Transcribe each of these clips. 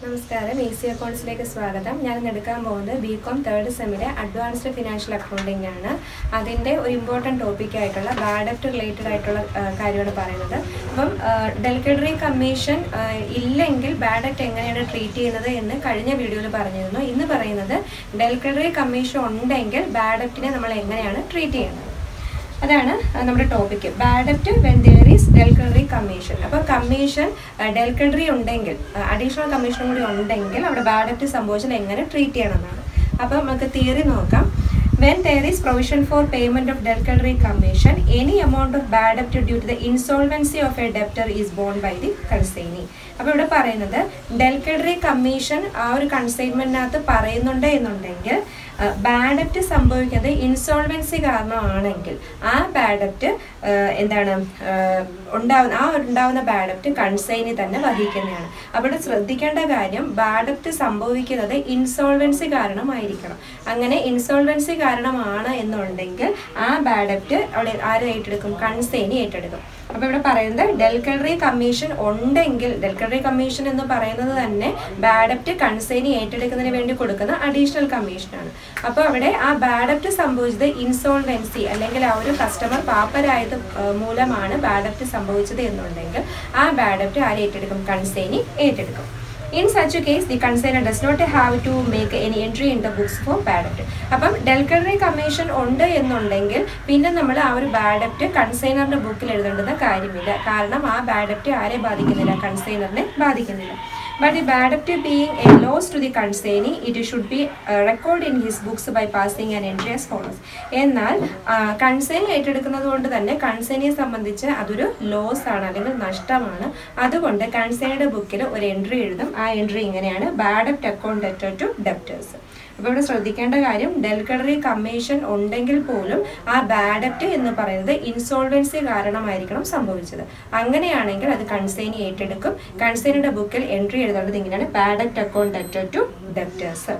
നമസ്കാരം A C അക്കൗണ്ട്സിലേക്ക് സ്വാഗതം ഞാൻ ഇന്ന് എടുക്കാൻ പോകുന്നത് ബി കോം തേർഡ് സെമ്മിലെ അഡ്വാൻസ്ഡ് ഫിനാൻഷ്യൽ അക്കൗണ്ടിംഗ് ആണ് അതിൻ്റെ ഒരു ഇമ്പോർട്ടൻറ്റ് ടോപ്പിക് ആയിട്ടുള്ള ബാഡപ്റ്റ് റിലേറ്റഡ് ആയിട്ടുള്ള ആ, കാര്യമാണ് പറയുന്നത് അപ്പം ഡെലിഗേറ്ററി കമ്മീഷൻ ഇല്ലെങ്കിൽ ബാഡക്റ്റ് എങ്ങനെയാണ് ട്രീറ്റ് ചെയ്യുന്നത് എന്ന് കഴിഞ്ഞ വീഡിയോയിൽ പറഞ്ഞിരുന്നു ഇന്ന് പറയുന്നത് ഡെലിഗേറ്ററി കമ്മീഷൻ ഉണ്ടെങ്കിൽ ബാഡക്റ്റിനെ നമ്മൾ എങ്ങനെയാണ് ട്രീറ്റ് ചെയ്യുന്നത് അതാണ് ആ, നമ്മുടെ topic bad debt when there is del credere commission അപ്പോൾ കമ്മീഷൻ ഡെൽക്കറി ഉണ്ടെങ്കിൽ അഡീഷണൽ കമ്മീഷൻ കൂടി ഉണ്ടെങ്കിൽ അവിടെ ബാഡപ്റ്റ് സംഭവിച്ചാൽ എങ്ങനെ ട്രീറ്റ് ചെയ്യണമെന്നാണ് അപ്പോൾ നമുക്ക് തിയറി നോക്കാം when there is provision for payment of debtorary commission any amount of bad debt due to the insolvency of a debtor is borne by the consignee അപ്പോൾ ഇവിടെ പറയുന്നത് ഡെൽക്കഡറി കമ്മീഷൻ ആ ഒരു കൺസൈൻമെന്റിനകത്ത് പറയുന്നുണ്ട് എന്നുണ്ടെങ്കിൽ ബാഡ് ഡെപ്റ്റ് സംഭവിക്കുന്നത് ഇൻസോൾവൻസി കാരണമാണെങ്കിൽ ആ ബാഡ് ഡെപ്റ്റ് എന്താണ് ഉണ്ടാവുന്ന ആ ഉണ്ടാവുന്ന ബാഡ് ഡെപ്റ്റ് കൺസൈനി തന്നെ വഹിക്കുന്നതാണ് അവിടെ ശ്രദ്ധിക്കേണ്ട കാര്യം ബാഡ് ഡെപ്റ്റ് സംഭവിക്കുന്നത് ഇൻസോൾവൻസി കാരണമായിരിക്കണം അങ്ങനെ ഇൻസോൾവൻസി കാരണമാണ് എന്നുണ്ടെങ്കിൽ ആ ബാഡ് ഡെപ്റ്റ് അവിടെ ആര് ഏറ്റെടുക്കും കൺസൈനി ഏറ്റെടുക്കും അപ്പോൾ ഇവിടെ പറയുന്നത് ഡെൽക്കഡറി കമ്മീഷൻ ഉണ്ടെങ്കിൽ ഡെൽക്കഡറി കമ്മീഷൻ എന്ന് പറയുന്നത് തന്നെ ബാഡപ്റ്റ് കൺസൈനി ഏറ്റെടുക്കുന്നതിന് വേണ്ടി കൊടുക്കുന്ന അഡീഷണൽ കമ്മീഷനാണ് അപ്പോൾ അവിടെ ആ ബാഡപ്റ്റ് സംഭവിച്ചത് ഇൻസോൾവൻസി അല്ലെങ്കിൽ ആ ഒരു കസ്റ്റമർ പാപ്പരായത് ആ, മൂലമാണ് ബാഡപ്റ്റ് സംഭവിച്ചത് എന്നുണ്ടെങ്കിൽ ആ ബാഡപ്റ്റ് ആര് ഏറ്റെടുക്കും കൺസൈനി ഏറ്റെടുക്കും in such case the consignor does not have to make any entry in the books for bad debt അപ്പം ഡെൽക്കറി കമ്മീഷൻ ഉണ്ട് എന്നുണ്ടെങ്കിൽ പിന്നെ നമ്മൾ ആ ഒരു ബാഡപ്റ്റ് കൺസൈനറിന്റെ ബുക്കിൽ എഴുതേണ്ടുന്ന കാര്യമില്ല കാരണം ആ ബാഡപ്റ്റ് ആരെ ബാധിക്കുന്നില്ല കൺസൈനറിനെ ബാധിക്കുന്നില്ല but the bad debt being a loss to the consignee it should be record in his books by passing an entry as follows എന്നാൽ കൺസൈൻ ഏറ്റെടുക്കുന്നത് കൊണ്ട് തന്നെ കൺസൈനിയെ സംബന്ധിച്ച് അതൊരു ലോസ് ആണ് അല്ലെങ്കിൽ നഷ്ടമാണ് അതുകൊണ്ട് കൺസൈനിയുടെ ബുക്കിൽ ഒരു എൻട്രി എഴുതും ആ എൻട്രി ഇങ്ങനെയാണ് bad debt account debtor to debtors അപ്പോൾ ഇവിടെ ശ്രദ്ധിക്കേണ്ട കാര്യം ഡെൽക്കഡറി കമ്മീഷൻ ഉണ്ടെങ്കിൽ പോലും ആ ബാഡപ്റ്റ് എന്ന് പറയുന്നത് ഇൻസോൾവൻസി കാരണമായിരിക്കണം സംഭവിച്ചത് അങ്ങനെയാണെങ്കിൽ അത് കൺസൈനി ഏറ്റെടുക്കും കൺസൈനിയുടെ ബുക്കിൽ എൻട്രി എഴുതേണ്ടത് ഇങ്ങനെയാണ് bad debt account debtor to debtors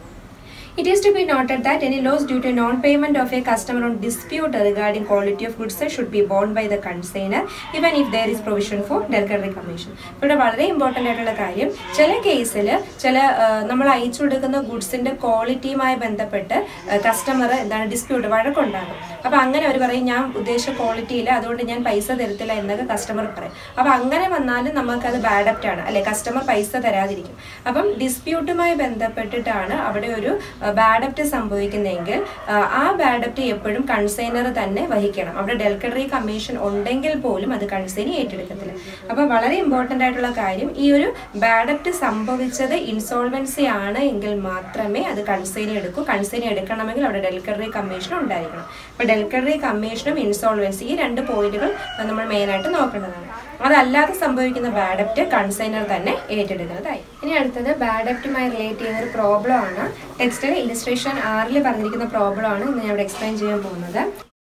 It is to be noted that any loss due to non-payment of a customer on dispute regarding quality of goods should be borne by the consignor even if there is provision for delivery commission. ഇവിടെ വളരെ important ആയിട്ടുള്ള കാര്യം ചില കേസിൽ ചില ആ, നമ്മൾ അയച്ചു കൊടുക്കുന്ന ഗുഡ്സിന്റെ ക്വാളിറ്റിയുമായി ബന്ധപ്പെട്ട് കസ്റ്റമർ എന്താണ് ഡിസ്പ്യൂട്ട് വഴക്കുണ്ടാകും അപ്പോൾ അങ്ങനെ അവർ പറയും ഞാൻ ഉദ്ദേശിച്ച ക്വാളിറ്റി ഇല്ല അതുകൊണ്ട് ഞാൻ പൈസ തരത്തില്ല എന്നൊക്കെ കസ്റ്റമർ പറയും അപ്പോൾ അങ്ങനെ വന്നാലും നമുക്കത് ബാഡപ്റ്റ് ആണ് അല്ലെ കസ്റ്റമർ പൈസ തരാതിരിക്കും അപ്പം ഡിസ്പ്യൂട്ടുമായി ബന്ധപ്പെട്ടിട്ടാണ് അവിടെ ഒരു ബാഡപ്റ്റ് സംഭവിക്കുന്നതെങ്കിൽ ആ, ആ ബാഡപ്റ്റ് എപ്പോഴും കൺസൈനർ തന്നെ വഹിക്കണം അവിടെ ഡെൽക്കഡറി കമ്മീഷൻ ഉണ്ടെങ്കിൽ പോലും അത് കൺസൈനി ഏറ്റെടുക്കത്തില്ല അപ്പോൾ വളരെ ഇമ്പോർട്ടൻ്റ് ആയിട്ടുള്ള കാര്യം ഈ ഒരു ബാഡപ്റ്റ് സംഭവിച്ചത് ഇൻസോൾവൻസി ആണ് എങ്കിൽ മാത്രമേ അത് കൺസൈനി എടുക്കൂ കൺസൈനി എടുക്കണമെങ്കിൽ അവിടെ ഡെൽക്കഡറി കമ്മീഷൻ ഉണ്ടായിരിക്കണം അപ്പോൾ ഡെൽക്കഡറി കമ്മീഷനും ഇൻസോൾവൻസി ഈ രണ്ട് പോയിന്റുകൾ നമ്മൾ മെയിനായിട്ട് നോക്കേണ്ടതാണ് അതല്ലാതെ സംഭവിക്കുന്ന ബാഡപ്റ്റ് കൺസൈനർ തന്നെ ഏറ്റെടുക്കുന്നതായി ഇനി അടുത്തത് ബാഡപ്റ്റുമായി റിലേറ്റ് ചെയ്യുന്ന ഒരു പ്രോബ്ലം ആണ് ടെക്സ്റ്റിൽ ഇലിസ്ട്രേഷൻ ആറിൽ പറഞ്ഞിരിക്കുന്ന പ്രോബ്ലം ആണ് ഇന്ന് ഞാൻ ഇവിടെ എക്സ്പ്ലെയിൻ ചെയ്യാൻ പോകുന്നത്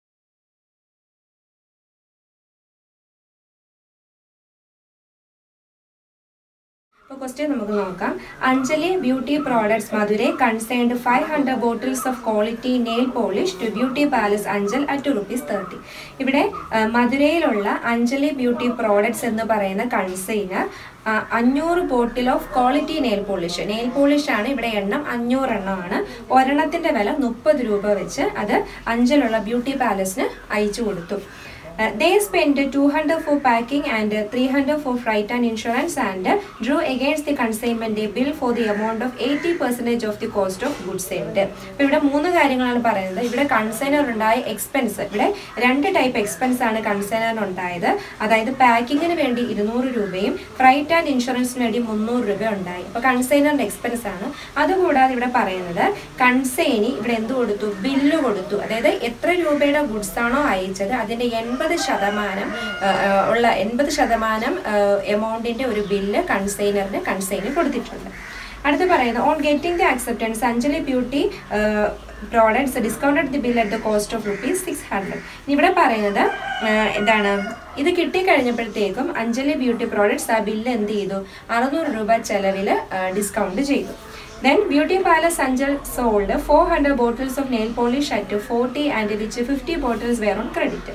അപ്പോൾ ക്വസ്റ്റ്യൻ നമുക്ക് നോക്കാം Anjali beauty products Madurai consigned five hundred bottles of quality nail polish to beauty palace Anchal at rupees thirty ഇവിടെ ആ, മധുരയിലുള്ള അഞ്ജലി ബ്യൂട്ടി പ്രോഡക്ട്സ് എന്ന് പറയുന്ന കൺസൈനർ അഞ്ഞൂറ് bottle of quality nail polish nail polish ആണ് ഇവിടെ എണ്ണം അഞ്ഞൂറ് എണ്ണമാണ് ഒരെണ്ണത്തിന്റെ വില മുപ്പത് രൂപ വെച്ച് അത് അഞ്ചലുള്ള ബ്യൂട്ടി പാലസിന് അയച്ചു കൊടുത്തു Uh, they spent 200 for packing and uh, 300 for freight and insurance and uh, drew against the consignment a bill for the amount of 80 percentage of the cost of goods sent. അപ്പോൾ ഇവിടെ മൂന്ന് കാര്യങ്ങളാണ് പറയുന്നത് ഇവിടെ consignor ഉണ്ടായ expense ഇവിടെ രണ്ട് type expense ആണ് കൺസൈനറിന് ഉണ്ടായത് അതായത് പാക്കിങ്ങിന് വേണ്ടി ഇരുന്നൂറ് രൂപയും ഫ്രൈറ്റ് ആൻഡ് ഇൻഷുറൻസിന് വേണ്ടി മുന്നൂറ് രൂപ ഉണ്ടായി അപ്പോൾ കൺസൈനറിന്റെ എക്സ്പെൻസ് ആണ് അതുകൂടാതെ ഇവിടെ പറയുന്നത് കൺസൈനി ഇവിടെ എന്ത് കൊടുത്തു ബില്ല് കൊടുത്തു അതായത് എത്ര രൂപയുടെ ഗുഡ്സ് ആണോ അയച്ചത് അതിന്റെ എൺപത് ശതമാനം ആ, ആ, ഉള്ള എൺപത് ശതമാനം എമൗണ്ടിന്റെ ഒരു ബില്ല് കൺസൈനറിന് കൺസൈന് കൊടുത്തിട്ടുണ്ട് അടുത്ത് പറയുന്നത് on getting the acceptance Anjali beauty products discounted the bill at the cost of rupees six hundred ഇവിടെ പറയുന്നത് ആ, എന്താണ് ഇത് കിട്ടിക്കഴിഞ്ഞപ്പോഴത്തേക്കും അഞ്ജലി ബ്യൂട്ടി പ്രോഡക്ട്സ് ആ ബില്ല് എന്ത് ചെയ്തു അറുന്നൂറ് രൂപ ചെലവിൽ ഡിസ്കൗണ്ട് ചെയ്തു Then Beauty Palace Anjal sold 400 bottles of nail polish at 40 and which 50 bottles were on credit.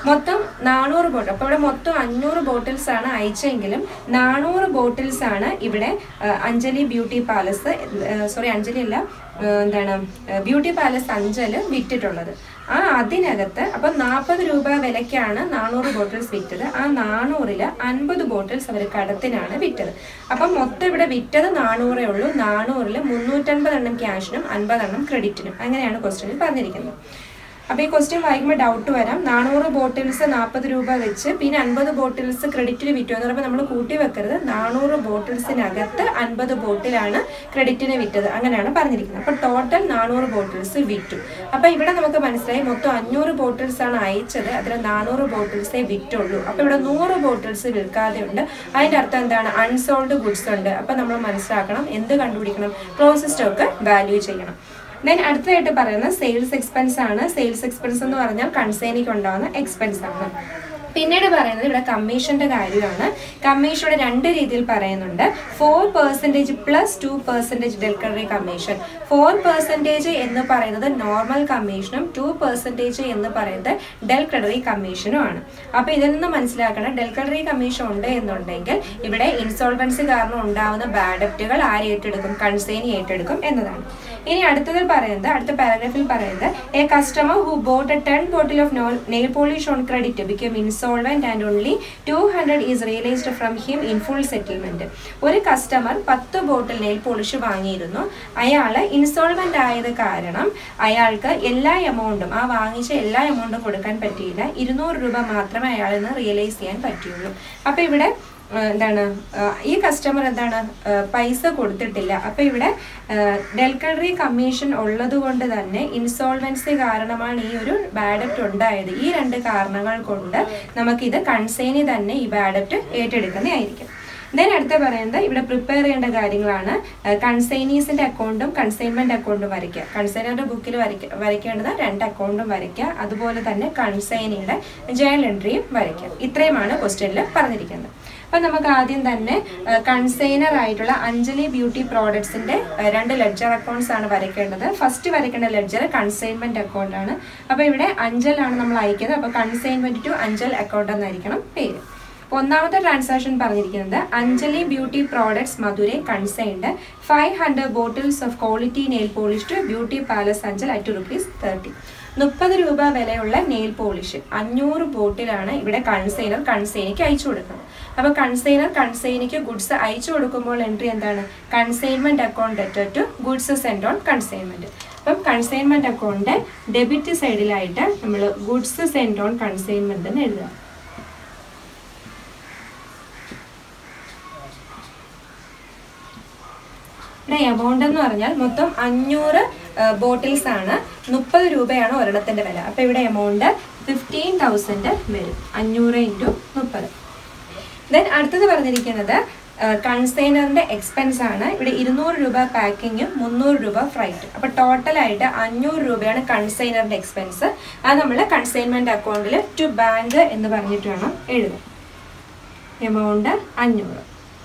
മൊത്തം നാനൂറ് ബോട്ടിൽ അപ്പോൾ ഇവിടെ മൊത്തം അഞ്ഞൂറ് ബോട്ടിൽസ് ആണ് അയച്ചെങ്കിലും നാനൂറ് ബോട്ടിൽസ് ആണ് ഇവിടെ ആ, Anjali beauty palace sorry Anjali അല്ല ആ, എന്താണ് ബ്യൂട്ടി പാലസ് അഞ്ചല് വിറ്റിട്ടുള്ളത് ആ അതിനകത്ത് അപ്പൊ നാൽപ്പത് രൂപ വിലയ്ക്കാണ് നാനൂറ് ബോട്ടിൽസ് വിറ്റത് ആ നാനൂറില് അൻപത് ബോട്ടിൽസ് അവർ കടത്തിനാണ് വിറ്റത് അപ്പം മൊത്തം ഇവിടെ വിറ്റത് നാനൂറേ ഉള്ളൂ നാനൂറില് മുന്നൂറ്റൻപത് എണ്ണം ക്യാഷിനും അൻപതെണ്ണം ക്രെഡിറ്റിനും അങ്ങനെയാണ് ക്വസ്റ്റ്യനിൽ പറഞ്ഞിരിക്കുന്നത് അപ്പോൾ ഈ ക്വസ്റ്റ്യൻ വായിക്കുമ്പോൾ ഡൗട്ട് വരാം നാനൂറ് ബോട്ടിൽസ് നാൽപ്പത് രൂപ വെച്ച് പിന്നെ അൻപത് ബോട്ടിൽസ് ക്രെഡിറ്റിന് വിറ്റു എന്ന് പറയുമ്പോൾ നമ്മൾ കൂട്ടി വെക്കരുത് നാനൂറ് ബോട്ടിൽസിനകത്ത് അൻപത് ബോട്ടിലാണ് ക്രെഡിറ്റിന് വിറ്റത് അങ്ങനെയാണ് പറഞ്ഞിരിക്കുന്നത് അപ്പോൾ ടോട്ടൽ നാനൂറ് ബോട്ടിൽസ് വിറ്റു അപ്പോൾ ഇവിടെ നമുക്ക് മനസ്സിലായി മൊത്തം അഞ്ഞൂറ് ബോട്ടിൽസ് ആണ് അയച്ചത് അതിൽ നാനൂറ് ബോട്ടിൽസേ വിറ്റുള്ളൂ അപ്പോൾ ഇവിടെ നൂറ് ബോട്ടിൽസ് വിൽക്കാതെ ഉണ്ട് അതിൻ്റെ അർത്ഥം എന്താണ് അൺസോൾഡ് ഗുഡ്സ് ഉണ്ട് അപ്പോൾ നമ്മൾ മനസ്സിലാക്കണം എന്ത് കണ്ടുപിടിക്കണം ക്ലോസ് സ്റ്റോക്ക് വാല്യൂ ചെയ്യണം ദെൻ അടുത്തതായിട്ട് പറയുന്നത് സെയിൽസ് എക്സ്പെൻസ് ആണ് സെയിൽസ് എക്സ്പെൻസ് എന്ന് പറഞ്ഞാൽ കൺസേനിക്ക് ഉണ്ടാകുന്ന എക്സ്പെൻസ് ആണ് പിന്നീട് പറയുന്നത് ഇവിടെ കമ്മീഷന്റെ കാര്യമാണ് കമ്മീഷൻ ഇവിടെ രണ്ട് രീതിയിൽ പറയുന്നുണ്ട് four percentage plus two percentage del credere commission four percentage എന്ന് പറയുന്നത് നോർമൽ കമ്മീഷനും ടു പെർസെൻറ്റേജ് എന്ന് പറയുന്നത് ഡെൽക്കറി കമ്മീഷനും ആണ് അപ്പോൾ ഇതിൽ നിന്ന് മനസ്സിലാക്കണം ഡെൽക്കറി കമ്മീഷൻ ഉണ്ട് എന്നുണ്ടെങ്കിൽ ഇവിടെ ഇൻസോൾവൻസി കാരണം ഉണ്ടാവുന്ന ബാഡപ്റ്റുകൾ ആര് ഏറ്റെടുക്കും കൺസേനി ഏറ്റെടുക്കും എന്നതാണ് ഇനി അടുത്തതിൽ പറയുന്നത് അടുത്ത പാരഗ്രാഫിൽ പറയുന്നത് a customer who bought a ten bottle of nail polish on credit become insolvent and only two hundred is realised from him in full settlement ഒരു കസ്റ്റമർ പത്ത് ബോട്ടിൽ നെയിൽ പോളിഷ് വാങ്ങിയിരുന്നു അയാൾ ഇൻസോൾവെന്റ് ആയത് കാരണം അയാൾക്ക് എല്ലാ എമൗണ്ടും ആ വാങ്ങിച്ച എല്ലാ എമൗണ്ടും കൊടുക്കാൻ പറ്റിയില്ല ഇരുന്നൂറ് രൂപ മാത്രമേ അയാളിൽ നിന്ന് റിയലൈസ് ചെയ്യാൻ പറ്റുള്ളൂ അപ്പൊ ഇവിടെ ആ, എന്താണ് ആ, ഈ കസ്റ്റമർ എന്താണ് ആ, പൈസ കൊടുത്തിട്ടില്ല അപ്പൊ ഇവിടെ ഡെൽക്കറി കമ്മീഷൻ ഉള്ളത് കൊണ്ട് തന്നെ ഇൻസോൾവൻസി കാരണമാണ് ഈ ഒരു ബാഡപ്റ്റ് ഉണ്ടായത് ഈ രണ്ട് കാരണങ്ങൾ കൊണ്ട് നമുക്കിത് കൺസൈനി തന്നെ ഈ ബാഡപ്റ്റ് ഏറ്റെടുക്കുന്നതായിരിക്കും ദെൻ അടുത്ത പറയുന്നത് ഇവിടെ പ്രിപ്പയർ ചെയ്യേണ്ട കാര്യങ്ങളാണ് കൺസൈനീസിന്റെ അക്കൗണ്ടും കൺസൈൻമെന്റ് അക്കൗണ്ടും വരയ്ക്കുക കൺസൈനറുടെ ബുക്കിൽ വരയ്ക്ക വരയ്ക്കേണ്ടത് രണ്ട് അക്കൗണ്ടും വരയ്ക്കുക അതുപോലെ തന്നെ കൺസൈനിയുടെ ജേണൽ എൻട്രിയും വരയ്ക്കുക ഇത്രയുമാണ് ക്വസ്റ്റ്യനിൽ പറഞ്ഞിരിക്കുന്നത് അപ്പൊ നമുക്ക് ആദ്യം തന്നെ കൺസൈനർ ആയിട്ടുള്ള അഞ്ജലി ബ്യൂട്ടി പ്രോഡക്ട്സിന്റെ രണ്ട് ലെഡ്ജർ അക്കൗണ്ട്സ് ആണ് വരയ്ക്കേണ്ടത് ഫസ്റ്റ് വരയ്ക്കേണ്ട ലെഡ്ജർ കൺസൈൻമെന്റ് അക്കൗണ്ട് ആണ് അപ്പൊ ഇവിടെ അഞ്ചലാണ് നമ്മൾ അയക്കുന്നത് അപ്പൊ കൺസൈൻമെന്റ് ടു അഞ്ചൽ അക്കൗണ്ട് എന്നായിരിക്കണം പേര് അപ്പൊ ഒന്നാമത്തെ ട്രാൻസാക്ഷൻ പറഞ്ഞിരിക്കുന്നത് Anjali beauty products Madurai consigned five hundred bottles of quality nail polish to beauty palace Anchal at rupees thirty മുപ്പത് രൂപ വിലയുള്ള നെയിൽ പോളിഷ് അഞ്ഞൂറ് ബോട്ടിലാണ് ഇവിടെ കൺസൈനർ കൺസൈനിക്ക് അയച്ചു കൊടുക്കുന്നത് അപ്പൊ കൺസൈനർ കൺസൈനിക്ക് ഗുഡ്സ് അയച്ചു കൊടുക്കുമ്പോൾ എൻട്രി എന്താണ് consignment account debtor to goods send on consignment അപ്പം കൺസൈൻമെന്റ് അക്കൗണ്ട് ഡെബിറ്റ് സൈഡിലായിട്ട് നമ്മൾ ഗുഡ്സ് സെൻഡ് ഓൺ കൺസൈൻമെന്റ് എന്ന് എഴുതുക ഇവിടെ എമൗണ്ട് എന്ന് പറഞ്ഞാൽ മൊത്തം അഞ്ഞൂറ് ബോട്ടിൽസ് ആണ് മുപ്പത് രൂപയാണ് ഒരെണ്ണത്തിന്റെ വില അപ്പൊ ഇവിടെ എമൗണ്ട് ഫിഫ്റ്റീൻ തൗസൻഡ് വരും അഞ്ഞൂറ് ഇൻറ്റു മുപ്പത് ദെൻ അടുത്തത് പറഞ്ഞിരിക്കുന്നത് കൺസൈനറിന്റെ എക്സ്പെൻസ് ആണ് ഇവിടെ ഇരുന്നൂറ് രൂപ പാക്കിങ്ങും മുന്നൂറ് രൂപ ഫ്രൈറ്റ് അപ്പൊ ടോട്ടലായിട്ട് അഞ്ഞൂറ് രൂപയാണ് കൺസൈനറിന്റെ എക്സ്പെൻസ് അത് നമ്മൾ കൺസൈൻമെന്റ് അക്കൗണ്ടിൽ ടു ബാങ്ക് എന്ന് പറഞ്ഞിട്ട് വേണം എഴുതാൻ എമൗണ്ട് അഞ്ഞൂറ്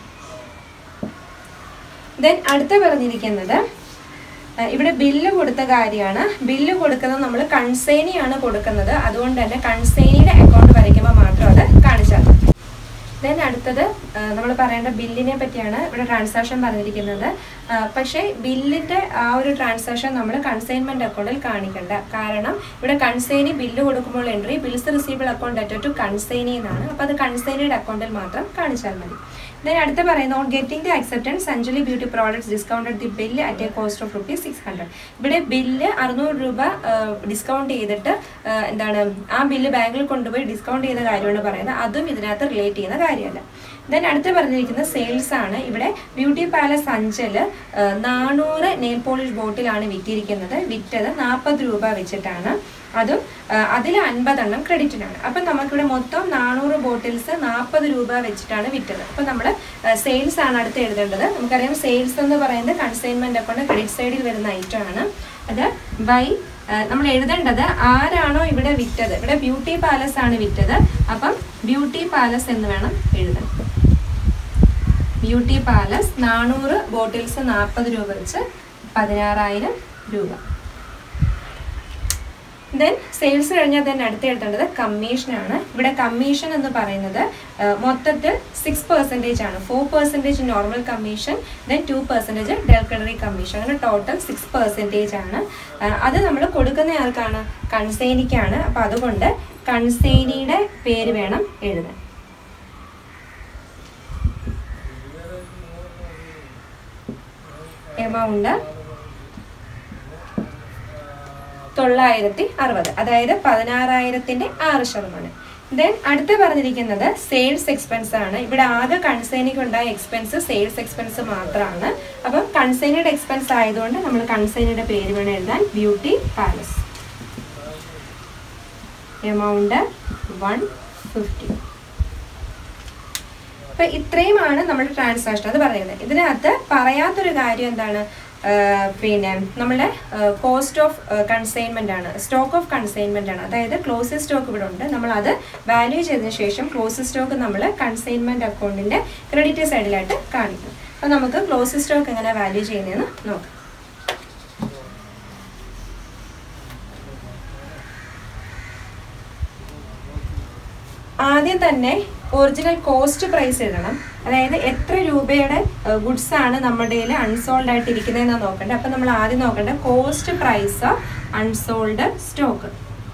ദെൻ അടുത്ത പറഞ്ഞിരിക്കുന്നത് അഹ് ഇവിടെ ബില്ല് കൊടുത്ത കാര്യമാണ് ബില്ല് കൊടുക്കുന്നത് നമ്മൾ കൺസൈനിയാണ് കൊടുക്കുന്നത് അതുകൊണ്ട് തന്നെ കൺസൈനിയുടെ അക്കൗണ്ട് വരയ്ക്കുമ്പോൾ മാത്രം അത് കാണിച്ചാൽ മതി ദെൻ അടുത്തത് നമ്മൾ പറയേണ്ട ബില്ലിനെ പറ്റിയാണ് ഇവിടെ ട്രാൻസാക്ഷൻ പറഞ്ഞിരിക്കുന്നത് ആ, പക്ഷേ ബില്ലിന്റെ ആ ഒരു ട്രാൻസാക്ഷൻ നമ്മൾ കൺസൈൻമെന്റ് അക്കൗണ്ടിൽ കാണിക്കണ്ട കാരണം ഇവിടെ കൺസൈനി ബില്ല് കൊടുക്കുമ്പോൾ entry bills receivable account at to consignee എന്നാണ് അപ്പോൾ അത് കൺസൈനിയുടെ അക്കൗണ്ടിൽ മാത്രം കാണിച്ചാൽ മതി ദെൻ അടുത്ത പറയുന്നത് on getting the acceptance Anjali beauty products discounted the bill at a cost of rupees six hundred ഇവിടെ ബില്ല് അറുന്നൂറ് രൂപ ഡിസ്കൗണ്ട് ചെയ്തിട്ട് ആ, എന്താണ് ആ ബില്ല് ബാങ്കിൽ കൊണ്ടുപോയി ഡിസ്കൗണ്ട് ചെയ്ത കാര്യമാണ് പറയുന്നത് അതും ഇതിനകത്ത് റിലേറ്റ് ചെയ്യുന്ന കാര്യമല്ല ദെൻ അടുത്ത് പറഞ്ഞിരിക്കുന്നത് സെയിൽസ് ആണ് ഇവിടെ ബ്യൂട്ടി പാലസ് അഞ്ചല് നാനൂറ് നെയിൽ പോളിഷ് ബോട്ടിലാണ് വിറ്റിരിക്കുന്നത് വിറ്റത് നാൽപ്പത് രൂപ വെച്ചിട്ടാണ് അതും അതിൽ അൻപതെണ്ണം ക്രെഡിറ്റിനാണ് അപ്പം നമുക്കിവിടെ മൊത്തം നാനൂറ് ബോട്ടിൽസ് നാൽപ്പത് രൂപ വെച്ചിട്ടാണ് വിറ്റത് അപ്പം നമ്മൾ സെയിൽസ് ആണ് അടുത്ത് എഴുതേണ്ടത് നമുക്കറിയാം സെയിൽസ് എന്ന് പറയുന്നത് കൺസൈൻമെന്റ് അക്കൗണ്ട് ക്രെഡിറ്റ് സൈഡിൽ വരുന്ന ഐറ്റം ആണ് അത് ബൈ നമ്മൾ എഴുതേണ്ടത് ആരാണോ ഇവിടെ വിറ്റത് ഇവിടെ ബ്യൂട്ടി പാലസ് ആണ് വിറ്റത് അപ്പം ബ്യൂട്ടി പാലസ് എന്ന് വേണം എഴുതാൻ ബ്യൂട്ടി പാലസ് നാനൂറ് ബോട്ടിൽസ് നാൽപ്പത് രൂപ വെച്ച് പതിനാറായിരം രൂപ ദെൻ സെയിൽസ് കഴിഞ്ഞാൽ തന്നെ അടുത്ത് എഴുതേണ്ടത് കമ്മീഷനാണ് ഇവിടെ കമ്മീഷൻ എന്ന് പറയുന്നത് ആ, മൊത്തത്തിൽ സിക്സ് പെർസെൻറ്റേജ് ആണ് four percentage normal commission then two percentage del credere commission അങ്ങനെ ടോട്ടൽ സിക്സ് പെർസെൻറ്റേജ് ആണ് ആ, അത് നമ്മൾ കൊടുക്കുന്ന ആൾക്കാണ് കൺസൈനിക്കാണ് അപ്പോൾ അതുകൊണ്ട് കൺസൈനിയുടെ പേര് വേണം എഴുതാൻ എമൗണ്ട് തൊള്ളായിരത്തി അറുപത് അതായത് പതിനാറായിരത്തിന്റെ ആറ് ശതമാനം ദെൻ അടുത്ത് പറഞ്ഞിരിക്കുന്നത് സെയിൽസ് എക്സ്പെൻസ് ആണ് ഇവിടെ ആകെ കൺസൈനിക്ക് ഉണ്ടായ എക്സ്പെൻസ് സെയിൽസ് എക്സ്പെൻസ് മാത്രമാണ് അപ്പം കൺസൈനിയുടെ എക്സ്പെൻസ് ആയതുകൊണ്ട് നമ്മൾ കൺസൈനിയുടെ പേര് വേണം എഴുതാൻ beauty palace amount one fifty അപ്പൊ ഇത്രയുമാണ് നമ്മുടെ ട്രാൻസാക്ഷൻ അത് പറയുന്നത് ഇതിനകത്ത് പറയാത്തൊരു കാര്യം എന്താണ് ആ, പിന്നെ നമ്മുടെ കോസ്റ്റ് ഓഫ് കൺസൈൻമെന്റ് ആണ് സ്റ്റോക്ക് ഓഫ് കൺസൈൻമെന്റ് ആണ് അതായത് ക്ലോസ് സ്റ്റോക്ക് ഇവിടെ ഉണ്ട് നമ്മൾ അത് വാല്യൂ ചെയ്തതിനു ശേഷം ക്ലോസ് സ്റ്റോക്ക് നമ്മൾ കൺസൈൻമെന്റ് അക്കൗണ്ടിന്റെ ക്രെഡിറ്റ് സൈഡിലായിട്ട് കാണിക്കും അപ്പൊ നമുക്ക് ക്ലോസ് സ്റ്റോക്ക് എങ്ങനെ വാല്യൂ ചെയ്യുന്നതെന്ന് നോക്കാം ആദ്യം തന്നെ ഒറിജിനൽ കോസ്റ്റ് പ്രൈസ് ഇടണം അതായത് എത്ര രൂപയുടെ ഗുഡ്സ് ആണ് നമ്മുടെ കയ്യിൽ അൺസോൾഡ് ആയിട്ട് ഇരിക്കുന്നതെന്ന് നോക്കണ്ടേ അപ്പം നമ്മൾ ആദ്യം നോക്കേണ്ടത് cost price of unsold stock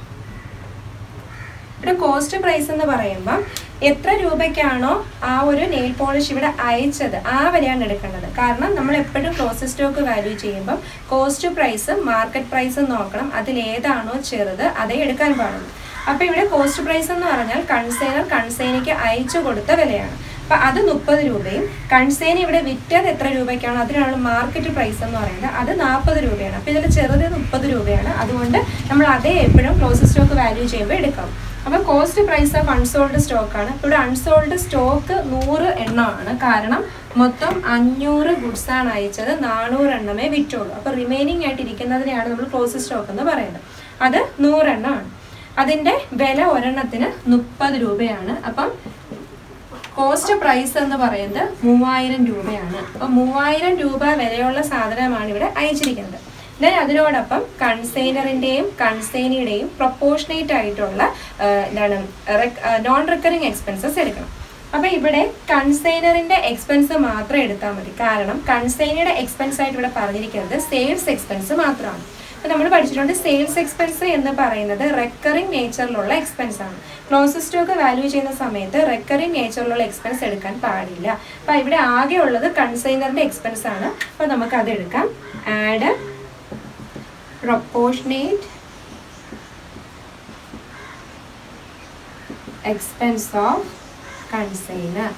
ഇവിടെ കോസ്റ്റ് പ്രൈസ് എന്ന് പറയുമ്പോൾ എത്ര രൂപയ്ക്കാണോ ആ ഒരു നെയിൽ പോളിഷ് ഇവിടെ അയച്ചത് ആ വരെയാണ് എടുക്കേണ്ടത് കാരണം നമ്മൾ എപ്പോഴും ക്ലോസ് സ്റ്റോക്ക് വാല്യൂ ചെയ്യുമ്പോൾ കോസ്റ്റ് പ്രൈസ് മാർക്കറ്റ് പ്രൈസ് നോക്കണം അതിൽ ഏതാണോ ചെറുത് അതേ എടുക്കാൻ പാടുള്ളൂ അപ്പൊ ഇവിടെ കോസ്റ്റ് പ്രൈസ് എന്ന് പറഞ്ഞാൽ കൺസൈനർ കൺസൈനിക്ക് അയച്ചു കൊടുത്ത വിലയാണ് അപ്പൊ അത് മുപ്പത് രൂപയും കൺസൈൻ ഇവിടെ വിറ്റത് എത്ര രൂപയ്ക്കാണോ അതിനാണ് മാർക്കറ്റ് പ്രൈസ് എന്ന് പറയുന്നത് അത് നാൽപ്പത് രൂപയാണ് അപ്പൊ ഇതിൽ ചെറുത് മുപ്പത് രൂപയാണ് അതുകൊണ്ട് നമ്മൾ അതേ എപ്പോഴും ക്ലോസ് സ്റ്റോക്ക് വാല്യൂ ചെയ്യുമ്പോൾ എടുക്കാം അപ്പൊ cost price of unsold stock ആണ് ഇവിടെ അൺസോൾഡ് സ്റ്റോക്ക് നൂറ് എണ്ണമാണ് കാരണം മൊത്തം അഞ്ഞൂറ് ഗുഡ്സ് ആണ് അയച്ചത് നാനൂറ് എണ്ണമേ വിറ്റുള്ളൂ അപ്പൊ റിമൈനിങ് ആയിട്ട് ഇരിക്കുന്നതിനെയാണ് നമ്മൾ ക്ലോസ് സ്റ്റോക്ക് എന്ന് പറയുന്നത് അത് നൂറെണ്ണമാണ് അതിന്റെ വില ഒരെണ്ണത്തിന് മുപ്പത് രൂപയാണ് അപ്പം കോസ്റ്റ് പ്രൈസ് എന്ന് പറയുന്നത് മൂവായിരം രൂപയാണ് അപ്പൊ മൂവായിരം രൂപ വിലയുള്ള സാധനമാണ് ഇവിടെ അയച്ചിരിക്കുന്നത് ദെൻ അതിനോടൊപ്പം കൺസൈനറിന്റെയും കൺസൈനിയുടെയും പ്രൊപ്പോർഷനേറ്റ് ആയിട്ടുള്ള ആ, എന്താണ് നോൺ റിക്കറിങ് എക്സ്പെൻസസ് എടുക്കണം അപ്പൊ ഇവിടെ കൺസൈനറിന്റെ എക്സ്പെൻസ് മാത്രം എടുത്താൽ മതി കാരണം കൺസൈനയുടെ എക്സ്പെൻസ് ആയിട്ട് ഇവിടെ പറഞ്ഞിരിക്കുന്നത് സെയിൽസ് എക്സ്പെൻസ് മാത്രമാണ് അപ്പൊ നമ്മൾ പഠിച്ചിട്ടുണ്ട് സെയിൽസ് എക്സ്പെൻസ് എന്ന് പറയുന്നത് റെക്കറിംഗ് നേച്ചറിലുള്ള എക്സ്പെൻസ് ആണ് ക്ലോസ് സ്റ്റോക്ക് വാല്യൂ ചെയ്യുന്ന സമയത്ത് റെക്കറിംഗ് നേച്ചറിലുള്ള എക്സ്പെൻസ് എടുക്കാൻ പാടില്ല അപ്പൊ ഇവിടെ ആകെ ഉള്ളത് കൺസൈനറിന്റെ എക്സ്പെൻസ് ആണ് അപ്പൊ നമുക്ക് അത് എടുക്കാം add proportionate expense of consignor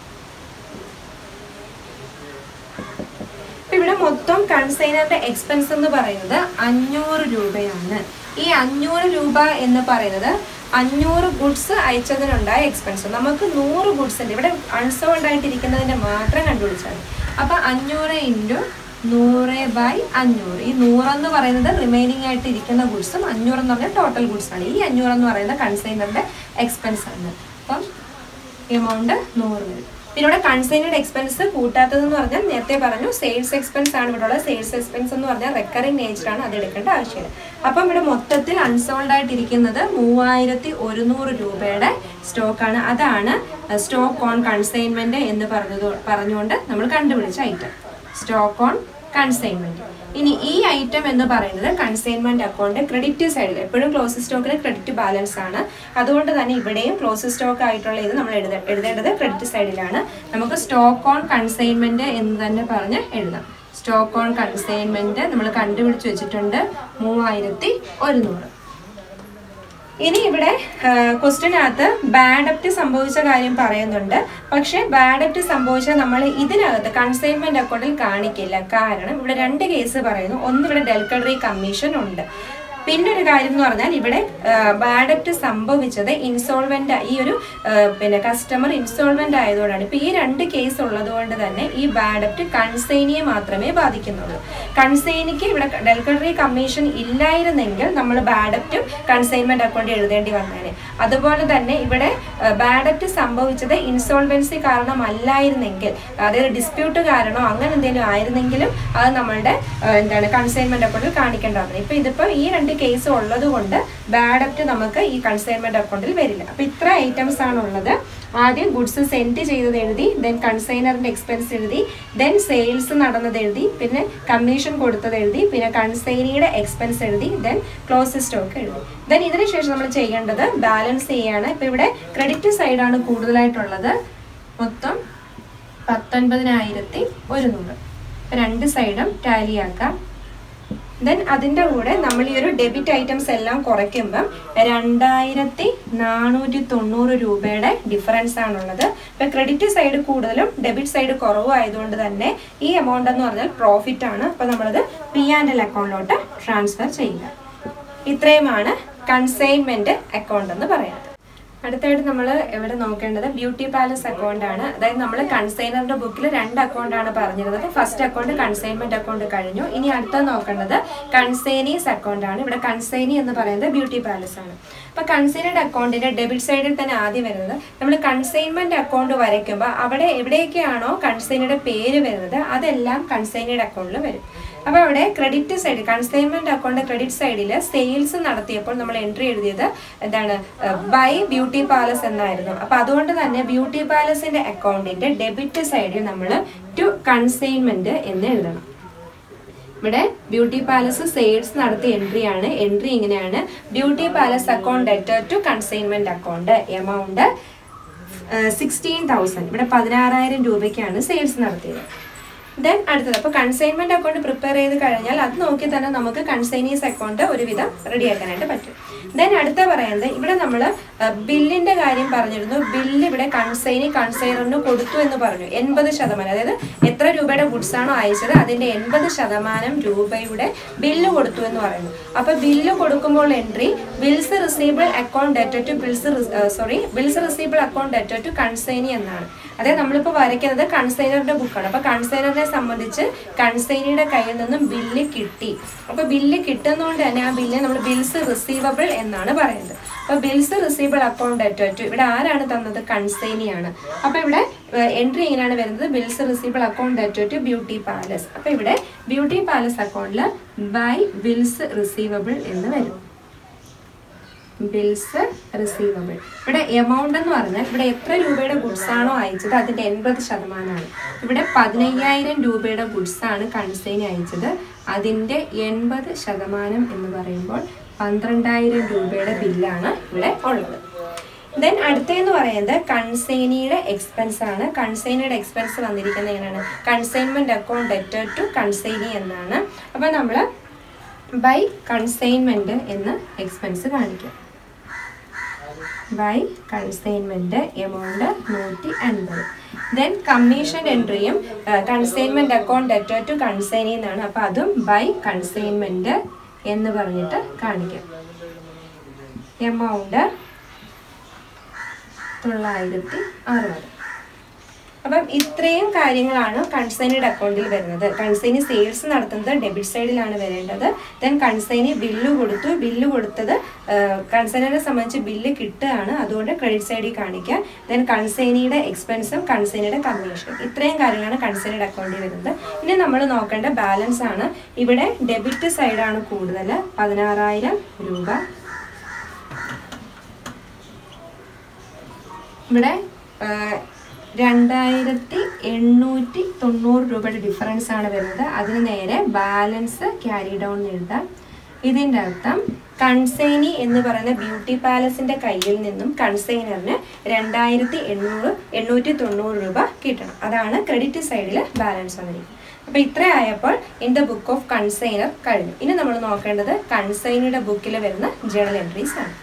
ഇപ്പൊ ഇവിടെ മൊത്തം കൺസൈനറിന്റെ എക്സ്പെൻസ് എന്ന് പറയുന്നത് അഞ്ഞൂറ് രൂപയാണ് ഈ അഞ്ഞൂറ് രൂപ എന്ന് പറയുന്നത് അഞ്ഞൂറ് ഗുഡ്സ് അയച്ചതിനുണ്ടായ എക്സ്പെൻസ് നമുക്ക് നൂറ് ഗുഡ്സ് ഉണ്ട് ഇവിടെ അൺസോൾഡ് ആയിട്ടിരിക്കുന്നതിന്റെ മാത്രം കണ്ടുപിടിച്ചാൽ മതി അപ്പൊ അഞ്ഞൂറ് ഇൻറ്റു നൂറ് ബൈ അഞ്ഞൂറ് ഈ നൂറെന്ന് പറയുന്നത് റിമൈനിങ് ആയിട്ട് ഇരിക്കുന്ന ഗുഡ്സും അഞ്ഞൂറ് എന്ന് പറഞ്ഞാൽ ടോട്ടൽ ഗുഡ്സ് ആണ് ഈ അഞ്ഞൂറ് എന്ന് പറയുന്നത് കൺസൈനറിന്റെ എക്സ്പെൻസ് ആണ് അപ്പം എമൗണ്ട് നൂറ് വരും പിന്നെ ഇവിടെ കൺസൈനഡ് എക്സ്പെൻസ് കൂട്ടാത്തതെന്ന് പറഞ്ഞാൽ നേരത്തെ പറഞ്ഞു സെയിൽസ് എക്സ്പെൻസ് ആണ് ഇവിടെ ഉള്ളത് സെയിൽസ് എക്സ്പെൻസ് എന്ന് പറഞ്ഞാൽ റെക്കറിംഗ് നേച്ചർ ആണ് അത് എടുക്കേണ്ട ആവശ്യമില്ല അപ്പം ഇവിടെ മൊത്തത്തിൽ അൺസോൾഡ് ആയിട്ടിരിക്കുന്നത് മൂവായിരത്തി ഒരുന്നൂറ് രൂപയുടെ സ്റ്റോക്കാണ് അതാണ് സ്റ്റോക്ക് ഓൺ കൺസൈൻമെന്റ് എന്ന് പറഞ്ഞത് പറഞ്ഞുകൊണ്ട് നമ്മൾ കണ്ടുപിടിച്ച ഐറ്റം സ്റ്റോക്ക് ഓൺ കൺസൈൻമെന്റ് ഇനി ഈ ഐറ്റം എന്ന് പറയുന്നത് കൺസൈൻമെന്റ് അക്കൗണ്ട് ക്രെഡിറ്റ് സൈഡിൽ എപ്പോഴും ക്ലോസ് സ്റ്റോക്കിന് ക്രെഡിറ്റ് ബാലൻസ് ആണ് അതുകൊണ്ട് തന്നെ ഇവിടെയും ക്ലോസ് സ്റ്റോക്ക് ആയിട്ടുള്ള ഇത് നമ്മൾ എഴുത എഴുതേണ്ടത് ക്രെഡിറ്റ് സൈഡിലാണ് നമുക്ക് സ്റ്റോക്ക് ഓൺ കൺസൈൻമെന്റ് എന്ന് തന്നെ പറഞ്ഞ് എഴുതാം സ്റ്റോക്ക് ഓൺ കൺസൈൻമെന്റ് നമ്മൾ കണ്ടുപിടിച്ച് വെച്ചിട്ടുണ്ട് മൂവായിരത്തി ഒരുന്നൂറ് ഇനി ഇവിടെ ക്വസ്റ്റിനകത്ത് ബാഡപ്റ്റ് സംഭവിച്ച കാര്യം പറയുന്നുണ്ട് പക്ഷെ ബാഡപ്റ്റ് സംഭവിച്ച നമ്മൾ ഇതിനകത്ത് കൺസൈൻമെന്റ് അക്കൗണ്ടിൽ കാണിക്കില്ല കാരണം ഇവിടെ രണ്ട് കേസ് പറയുന്നു ഒന്ന് ഇവിടെ ഡെൽക്കഡറി കമ്മീഷൻ ഉണ്ട് പിന്നെ ഒരു കാര്യം എന്ന് പറഞ്ഞാൽ ഇവിടെ ബാഡപ്റ്റ് സംഭവിച്ചത് ഇൻസോൾവെന്റ് ഈ ഒരു ആ, പിന്നെ കസ്റ്റമർ ഇൻസോൾവെന്റ് ആയതുകൊണ്ടാണ് ഇപ്പൊ ഈ രണ്ട് കേസ് ഉള്ളത് കൊണ്ട് തന്നെ ഈ ബാഡപ്റ്റ് കൺസൈനിയെ മാത്രമേ ബാധിക്കുന്നുള്ളൂ കൺസൈനിക്ക് ഇവിടെ ഡെൽക്കഡറി കമ്മീഷൻ ഇല്ലായിരുന്നെങ്കിൽ നമ്മൾ ബാഡപ്റ്റ് കൺസൈൻമെന്റ് അക്കൗണ്ട് എഴുതേണ്ടി വന്നേനെ അതുപോലെ തന്നെ ഇവിടെ ബാഡപ്റ്റ് സംഭവിച്ചത് ഇൻസോൾവൻസി കാരണമല്ലായിരുന്നെങ്കിൽ അതായത് ഡിസ്പ്യൂട്ട് കാരണോ അങ്ങനെ എന്തെങ്കിലും ആയിരുന്നെങ്കിലും അത് നമ്മളുടെ ആ, എന്താണ് കൺസൈൻമെന്റ് അക്കൗണ്ടിൽ കാണിക്കേണ്ടതാണ് ഇപ്പൊ ഇതിപ്പോ ഈ രണ്ട് രണ്ട് കേസ് ഉള്ളത് കൊണ്ട് ബാഡ് ഡെപ്റ്റ് നമുക്ക് ഈ കൺസൈൻമെന്റ് അക്കൗണ്ടിൽ വരില്ല അപ്പൊ ഇത്ര ഐറ്റംസ് ആണ് ഉള്ളത് ആദ്യം ഗുഡ്സ് സെൻഡ് ചെയ്തത് എഴുതി ദെൻ കൺസൈനറിന്റെ എക്സ്പെൻസ് എഴുതി ദെൻ സെയിൽസ് നടന്നത് എഴുതി പിന്നെ കമ്മീഷൻ കൊടുത്തത് എഴുതി പിന്നെ കൺസൈനിയുടെ എക്സ്പെൻസ് എഴുതി ദെൻ ക്ലോസ് സ്റ്റോക്ക് എഴുതി ദെൻ ഇതിന് ശേഷം നമ്മൾ ചെയ്യേണ്ടത് ബാലൻസ് ചെയ്യാണ് ഇപ്പൊ ഇവിടെ ക്രെഡിറ്റ് സൈഡാണ് കൂടുതലായിട്ടുള്ളത് മൊത്തം പത്തൊൻപതിനായിരത്തി ഒരുന്നൂറ് രണ്ട് സൈഡും ടാലി ആക്കാം ദെൻ അതിൻ്റെ കൂടെ നമ്മൾ ഈ ഒരു ഡെബിറ്റ് ഐറ്റംസ് എല്ലാം കുറയ്ക്കുമ്പം രണ്ടായിരത്തി നാനൂറ്റി തൊണ്ണൂറ് രൂപയുടെ ഡിഫറൻസ് ആണുള്ളത് ഇപ്പം ക്രെഡിറ്റ് സൈഡ് കൂടുതലും ഡെബിറ്റ് സൈഡ് കുറവും ആയതുകൊണ്ട് തന്നെ ഈ എമൗണ്ട് എന്ന് പറഞ്ഞാൽ പ്രോഫിറ്റ് ആണ് അപ്പോൾ നമ്മളത് പി ആൻഡ് എൽ അക്കൗണ്ടിലോട്ട് ട്രാൻസ്ഫർ ചെയ്യുക ഇത്രയുമാണ് കൺസൈൻമെന്റ് അക്കൗണ്ട് എന്ന് പറയുന്നത് അടുത്തായിട്ട് നമ്മൾ ഇവിടെ നോക്കേണ്ടത് ബ്യൂട്ടി പാലസ് അക്കൗണ്ട് ആണ് അതായത് നമ്മൾ കൺസൈനറിന്റെ ബുക്കിൽ രണ്ട് അക്കൗണ്ട് ആണ് പറഞ്ഞിരുന്നത് ഫസ്റ്റ് അക്കൗണ്ട് കൺസൈൻമെന്റ് അക്കൗണ്ട് കഴിഞ്ഞു ഇനി അടുത്ത നോക്കേണ്ടത് കൺസൈനീസ് അക്കൗണ്ട് ആണ് ഇവിടെ കൺസൈനി എന്ന് പറയുന്നത് ബ്യൂട്ടി പാലസ് ആണ് അപ്പൊ കൺസൈനഡ് അക്കൗണ്ടിന്റെ ഡെബിറ്റ് സൈഡിൽ തന്നെ ആദ്യം വരുന്നത് നമ്മൾ കൺസൈൻമെന്റ് അക്കൗണ്ട് വരയ്ക്കുമ്പോൾ അവിടെ എവിടെയൊക്കെയാണോ കൺസൈനിയുടെ പേര് വരുന്നത് അതെല്ലാം കൺസൈനഡ് അക്കൗണ്ടിൽ വരും അപ്പൊ അവിടെ credit side consignment account credit സൈഡിൽ സെയിൽസ് നടത്തിയപ്പോൾ നമ്മൾ എൻട്രി എഴുതിയത് എന്താണ് ബൈ ബ്യൂട്ടി പാലസ് എന്നായിരുന്നു അപ്പൊ അതുകൊണ്ട് തന്നെ ബ്യൂട്ടി പാലസിന്റെ അക്കൗണ്ടിന്റെ ഡെബിറ്റ് സൈഡിൽ നമ്മൾ ടു കൺസൈൻമെന്റ് എന്ന് എഴുതണം ഇവിടെ ബ്യൂട്ടി പാലസ് സെയിൽസ് നടത്തിയ എൻട്രി ആണ് എൻട്രി ഇങ്ങനെയാണ് beauty palace account debtor to consignment account amount sixteen thousand ഇവിടെ പതിനാറായിരം രൂപയ്ക്കാണ് സെയിൽസ് നടത്തിയത് ദെൻ അടുത്തത് അപ്പോൾ കൺസൈൻമെന്റ് അക്കൗണ്ട് പ്രിപ്പയർ ചെയ്ത് കഴിഞ്ഞാൽ അത് നോക്കി തന്നെ നമുക്ക് കൺസൈനീസ് അക്കൗണ്ട് ഒരുവിധം റെഡിയാക്കാനായിട്ട് പറ്റും ദെൻ അടുത്ത പറയുന്നത് ഇവിടെ നമ്മൾ ബില്ലിന്റെ കാര്യം പറഞ്ഞിരുന്നു ബില്ല് ഇവിടെ കൺസൈനി കൺസൈനറിന് കൊടുത്തു എന്ന് പറഞ്ഞു എൺപത് ശതമാനം അതായത് എത്ര രൂപയുടെ ഗുഡ്സ് ആണോ അയച്ചത് അതിന്റെ എൺപത് ശതമാനം രൂപയുടെ ബില്ല് കൊടുത്തു എന്ന് പറയുന്നു അപ്പൊ ബില്ല് കൊടുക്കുമ്പോൾ entry bills receivable account debtor to bills sorry bills receivable account debtor to consignee എന്നാണ് അതായത് നമ്മളിപ്പോൾ വരയ്ക്കുന്നത് കൺസൈനറിന്റെ ബുക്കാണ് അപ്പൊ കൺസൈനറിനെ സംബന്ധിച്ച് കൺസൈനിയുടെ കയ്യിൽ നിന്നും ബില്ല് കിട്ടി അപ്പൊ ബില്ല് കിട്ടുന്നതുകൊണ്ട് തന്നെ ആ ബില്ല് നമ്മൾ ബിൽസ് റിസീവബിൾ എന്നാണ് പറയുന്നത് അപ്പൊ bills receivable account debtor to ഇവിടെ ആരാണ് തന്നത് കൺസൈനിയാണ് അപ്പൊ ഇവിടെ എൻട്രി ഇങ്ങനെയാണ് വരുന്നത് bills receivable account debtor to beauty palace അപ്പൊ ഇവിടെ ബ്യൂട്ടി പാലസ് അക്കൗണ്ടിൽ ബൈ ബിൽസ് റിസീവബിൾ എന്ന് വരും ബിൽസ് റിസീവബിൾ ഇവിടെ എമൗണ്ട് എന്ന് പറഞ്ഞാൽ ഇവിടെ എത്ര രൂപയുടെ ഗുഡ്സ് ആണോ അയച്ചത് അതിന്റെ എൺപത് ശതമാനമാണ് ഇവിടെ പതിനയ്യായിരം രൂപയുടെ ഗുഡ്സ് ആണ് കൺസൈനി അയച്ചത് അതിന്റെ എൺപത് ശതമാനം എന്ന് പറയുമ്പോൾ പന്ത്രണ്ടായിരം രൂപയുടെ ബില്ലാണ് ഇവിടെ ഉള്ളത് ദെൻ അടുത്തതെന്ന് പറയുന്നത് കൺസൈനിയുടെ എക്സ്പെൻസ് ആണ് കൺസൈനിയുടെ എക്സ്പെൻസ് വന്നിരിക്കുന്നത് എങ്ങനെയാണ് consignment account debtor to consignee എന്നാണ് അപ്പോൾ നമ്മൾ ബൈ കൺസൈൻമെന്റ് എന്ന് എക്സ്പെൻസ് കാണിക്കും ബൈ കൺസൈൻമെന്റ് എമൗണ്ട് നൂറ്റി അൻപത് ദെൻ കമ്മീഷൻ എൻട്രിയും consignment account debtor to consignee എന്നാണ് അപ്പോൾ അതും ബൈ കൺസൈൻമെന്റ് എന്ന് പറഞ്ഞിട്ട് കാണിക്കാം എമൗണ്ട് തൊള്ളായിരത്തി അറുപത് അപ്പം ഇത്രയും കാര്യങ്ങളാണ് കൺസൈനിയുടെ അക്കൗണ്ടിൽ വരുന്നത് കൺസൈനി സെയിൽസ് നടത്തുന്നത് ഡെബിറ്റ് സൈഡിലാണ് വരേണ്ടത് ദെൻ കൺസൈനി ബില്ല് കൊടുത്തു ബില്ല് കൊടുത്തത് കൺസൈനറെ സംബന്ധിച്ച് ബില്ല് കിട്ടുകയാണ് അതുകൊണ്ട് ക്രെഡിറ്റ് സൈഡിൽ കാണിക്കുക ദെൻ കൺസൈനിയുടെ എക്സ്പെൻസും കൺസൈനിയുടെ കമ്മീഷനും ഇത്രയും കാര്യങ്ങളാണ് കൺസൈനിയുടെ അക്കൗണ്ടിൽ വരുന്നത് ഇനി നമ്മൾ നോക്കേണ്ട ബാലൻസ് ആണ് ഇവിടെ ഡെബിറ്റ് സൈഡാണ് കൂടുതൽ പതിനാറായിരം രൂപ ഇവിടെ രണ്ടായിരത്തി എണ്ണൂറ്റി തൊണ്ണൂറ് രൂപയുടെ ഡിഫറൻസ് ആണ് വരുന്നത് അതിന് നേരെ ബാലൻസ് ക്യാരി ഡൗൺ എഴുതാം ഇതിൻ്റെ അർത്ഥം കൺസൈനി എന്ന് പറയുന്ന ബ്യൂട്ടി പാലസിന്റെ കയ്യിൽ നിന്നും കൺസൈനറിന് രണ്ടായിരത്തി എണ്ണൂറ് എണ്ണൂറ്റി തൊണ്ണൂറ് രൂപ കിട്ടണം അതാണ് ക്രെഡിറ്റ് സൈഡിൽ ബാലൻസ് വന്നിരിക്കുന്നത് അപ്പൊ ഇത്ര ആയപ്പോൾ in the book of consignor കഴിഞ്ഞു ഇനി നമ്മൾ നോക്കേണ്ടത് കൺസൈനിയുടെ ബുക്കിൽ വരുന്ന ജേണൽ എൻട്രീസ് ആണ്